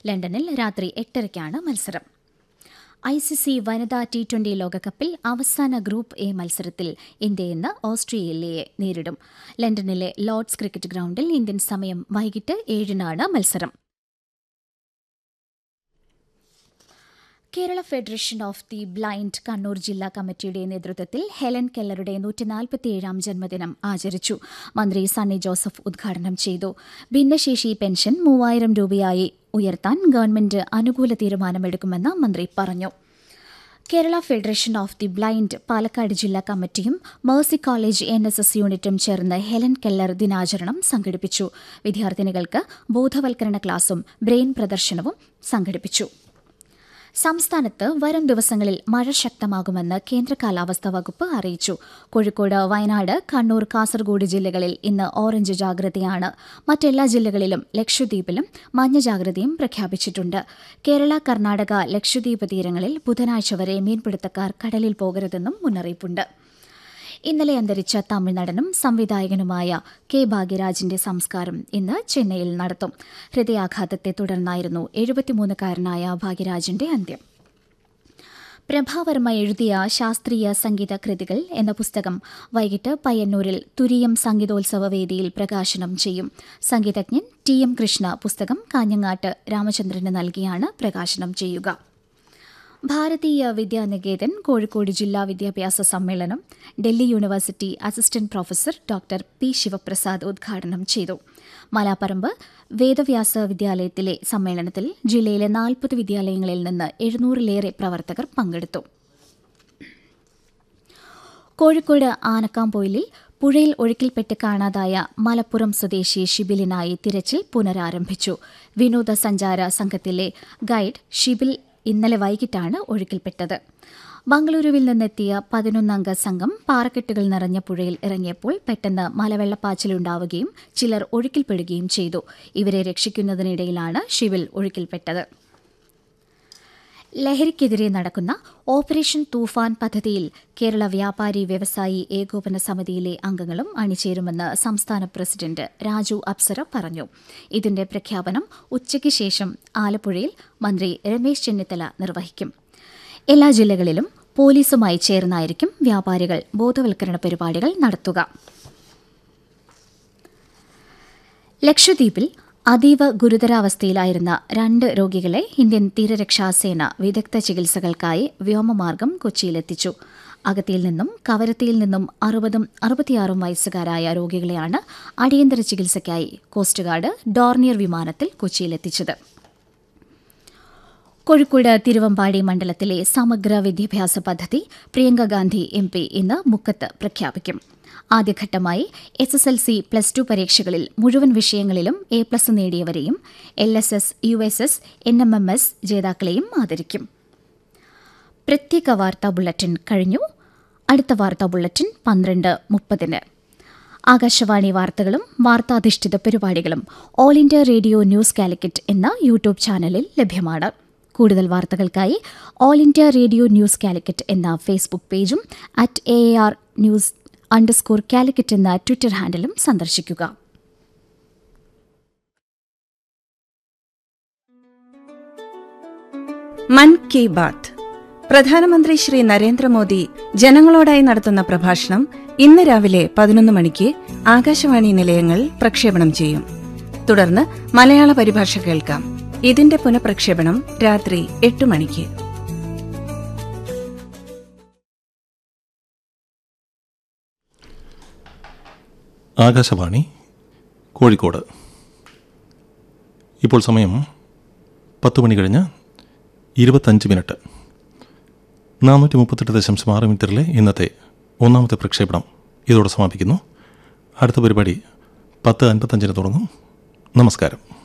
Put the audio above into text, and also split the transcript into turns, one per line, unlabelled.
ലണ്ടനിൽ രാത്രി എട്ടരയ്ക്കാണ് മത്സരം ഐ സി സി വനിതാ ടി ട്വന്റി ലോകകപ്പിൽ അവസാന ഗ്രൂപ്പ് എ മത്സരത്തിൽ ഇന്ത്യ ഇന്ന് ഓസ്ട്രേലിയയെ നേരിടും ലണ്ടനിലെ ലോർഡ്സ് ക്രിക്കറ്റ് ഗ്രൌണ്ടിൽ ഇന്ത്യൻ സമയം വൈകിട്ട് ഏഴിനാണ് മത്സരം Kerala federation of the blind Kannur ജില്ലാ കമ്മിറ്റിയുടെ നേതൃത്വത്തിൽ ഹെലൻ കെല്ലറുടെ നൂറ്റിനാൽപ്പത്തിയേഴാം ജന്മദിനം ആചരിച്ചു മന്ത്രി സണ്ണി ജോസഫ് ഉദ്ഘാടനം ചെയ്തു ഭിന്നശേഷി പെൻഷൻ മൂവായിരം രൂപയായി ഉയർത്താൻ ഗവൺമെന്റ് അനുകൂല തീരുമാനമെടുക്കുമെന്ന് മന്ത്രി പറഞ്ഞു Kerala federation of the blind Palakkad ജില്ലാ കമ്മിറ്റിയും Mercy college N S S യൂണിറ്റും ചേർന്ന് ഹെലൻ കെല്ലർ ദിനാചരണം സംഘടിപ്പിച്ചു വിദ്യാർത്ഥിനികൾക്ക് ബോധവൽക്കരണ ക്ലാസും ബ്രെയിൻ പ്രദർശനവും സംഘടിപ്പിച്ചു സംസ്ഥാനത്ത് വരും ദിവസങ്ങളിൽ മഴ ശക്തമാകുമെന്ന് കേന്ദ്ര കാലാവസ്ഥാ വകുപ്പ് അറിയിച്ചു കോഴിക്കോട് വയനാട് കണ്ണൂർ കാസർഗോഡ് ജില്ലകളിൽ ഇന്ന് ഓറഞ്ച് ജാഗ്രതയാണ് മറ്റെല്ലാ ജില്ലകളിലും ലക്ഷദ്വീപിലും മഞ്ഞ ജാഗ്രതയും പ്രഖ്യാപിച്ചിട്ടുണ്ട് കേരള കർണാടക ലക്ഷദ്വീപ് തീരങ്ങളിൽ ബുധനാഴ്ച വരെ മീൻപിടുത്തക്കാർ കടലിൽ പോകരുതെന്നും മുന്നറിയിപ്പുണ്ട് ഇന്നലെ അന്തരിച്ച തമിഴ്നടനും സംവിധായകനുമായ കെ ഭാഗ്യരാജിന്റെ സംസ്കാരം ഇന്ന് ചെന്നൈയിൽ നടത്തും ഹൃദയാഘാതത്തെ തുടർന്നായിരുന്നു എഴുപത്തിമൂന്നുകാരനായ ഭാഗ്യരാജിന്റെ അന്ത്യം പ്രഭാവർമ്മ എഴുതിയ ശാസ്ത്രീയ സംഗീത കൃതികൾ എന്ന പുസ്തകം വൈകിട്ട് പയ്യന്നൂരിൽ തുരിയം സംഗീതോത്സവ വേദിയിൽ പ്രകാശനം ചെയ്യും സംഗീതജ്ഞൻ ടി എം കൃഷ്ണ പുസ്തകം കാഞ്ഞങ്ങാട്ട് രാമചന്ദ്രന് നൽകിയാണ് പ്രകാശനം ചെയ്യുക ഭാരതീയ വിദ്യാനികേതൻ കോഴിക്കോട് ജില്ലാ വിദ്യാഭ്യാസ സമ്മേളനം Delhi university assistant professor doctor P Sivaprasad ഉദ്ഘാടനം ചെയ്തു മലാപ്പറമ്പ് വേദവ്യാസ വിദ്യാലയത്തിലെ സമ്മേളനത്തിൽ ജില്ലയിലെ നാൽപ്പത് വിദ്യാലയങ്ങളിൽ നിന്ന് എഴുന്നൂറിലേറെ പ്രവർത്തകർ പങ്കെടുത്തു കോഴിക്കോട് ആനക്കാംപൊയിലിൽ പുഴയിൽ ഒഴുക്കിൽപ്പെട്ട് കാണാതായ മലപ്പുറം സ്വദേശി ഷിബിലിനായി തിരച്ചിൽ പുനരാരംഭിച്ചു വിനോദസഞ്ചാര സംഘത്തിലെ ഗൈഡ് ഷിബിൽ ഇന്നലെ വൈകിട്ടാണ് ഒഴുക്കിൽപ്പെട്ടത് ബംഗളൂരുവിൽ നിന്നെത്തിയ പതിനൊന്നംഗ സംഘം പാറക്കെട്ടുകൾ നിറഞ്ഞ പുഴയിൽ ഇറങ്ങിയപ്പോൾ പെട്ടെന്ന് മലവെള്ളപ്പാച്ചിലുണ്ടാവുകയും ചിലർ ഒഴുക്കിൽപ്പെടുകയും ചെയ്തു ഇവരെ രക്ഷിക്കുന്നതിനിടയിലാണ് ഷിബിൽ ഒഴുക്കിൽപ്പെട്ടത് ലഹരിക്കെതിരെ നടക്കുന്ന ഓപ്പറേഷൻ തൂഫാൻ പദ്ധതിയിൽ കേരള വ്യാപാരി വ്യവസായി ഏകോപന സമിതിയിലെ അംഗങ്ങളും അണിചേരുമെന്ന് സംസ്ഥാന പ്രസിഡന്റ് രാജു അപ്സര പറഞ്ഞു ഇതിന്റെ പ്രഖ്യാപനം ഉച്ചയ്ക്ക് ശേഷം ആലപ്പുഴയിൽ മന്ത്രി രമേശ് ചെന്നിത്തല നിർവഹിക്കും എല്ലാ ജില്ലകളിലും പോലീസുമായി ചേർന്നായിരിക്കും വ്യാപാരികൾ ബോധവൽക്കരണ പരിപാടികൾ നടത്തുക ലക്ഷദ്വീപിൽ അതീവ ഗുരുതരാവസ്ഥയിലായിരുന്ന രണ്ട് രോഗികളെ ഇന്ത്യൻ തീരരക്ഷാസേന വിദഗ്ധ ചികിത്സകൾക്കായി വ്യോമമാർഗം കൊച്ചിയിലെത്തിച്ചു അഗത്തിയിൽ നിന്നും കവരത്തിയിൽ നിന്നും അറുപതും അറുപത്തിയാറും വയസ്സുകാരായ രോഗികളെയാണ് അടിയന്തര ചികിത്സയ്ക്കായി കോസ്റ്റ് ഗാർഡ് ഡോർണിയർ വിമാനത്തിൽ കൊച്ചിയിലെത്തിച്ചത് കോഴിക്കോട് തിരുവമ്പാടി മണ്ഡലത്തിലെ സമഗ്ര വിദ്യാഭ്യാസ പദ്ധതി പ്രിയങ്ക ഗാന്ധി എം പി ഇന്ന് മുക്കത്ത് പ്രഖ്യാപിക്കും ആദ്യഘട്ടമായി S S L C plus two പരീക്ഷകളിൽ മുഴുവൻ വിഷയങ്ങളിലും എ പ്ലസ് നേടിയവരെയും L S S U S S N M M S ജേതാക്കളെയും ആദരിക്കും പ്രത്യേക വാർത്താ ബുള്ളറ്റിൻ കഴിഞ്ഞു അടുത്ത വാർത്താ ബുള്ളറ്റിൻ പന്ത്രണ്ട് മുപ്പതിന് ആകാശവാണി വാർത്തകളും വാർത്താധിഷ്ഠിത പരിപാടികളും all India radio news Calicut എന്ന യൂട്യൂബ് ചാനലിൽ ലഭ്യമാണ് കൂടുതൽ വാർത്തകൾക്കായി all India radio news Calicut എന്ന ഫേസ്ബുക്ക് പേജും at A R news underscore Calicut എന്ന ട്വിറ്റർ ഹാൻഡിലും സന്ദർശിക്കുക
മൻ കി ബാത്ത് പ്രധാനമന്ത്രി ശ്രീ നരേന്ദ്രമോദി ജനങ്ങളോടായി നടത്തുന്ന പ്രഭാഷണം ഇന്ന് രാവിലെ പതിനൊന്ന് മണിക്ക് ആകാശവാണി നിലയങ്ങൾ പ്രക്ഷേപണം ചെയ്യും തുടർന്ന് മലയാള പരിഭാഷ കേൾക്കാം ഇതിന്റെ പുനഃപ്രക്ഷേപണം രാത്രി എട്ട് മണിക്ക്
ആകാശവാണി കോഴിക്കോട് ഇപ്പോൾ സമയം പത്ത് മണി കഴിഞ്ഞ് ഇരുപത്തഞ്ച് മിനിറ്റ് നാനൂറ്റി മുപ്പത്തെട്ട് ദശാംശം ആറ് മീറ്ററിലെ ഇന്നത്തെ ഒന്നാമത്തെ പ്രക്ഷേപണം ഇതോടെ സമാപിക്കുന്നു അടുത്ത പരിപാടി പത്ത് അൻപത്തഞ്ചിന് തുടങ്ങും നമസ്കാരം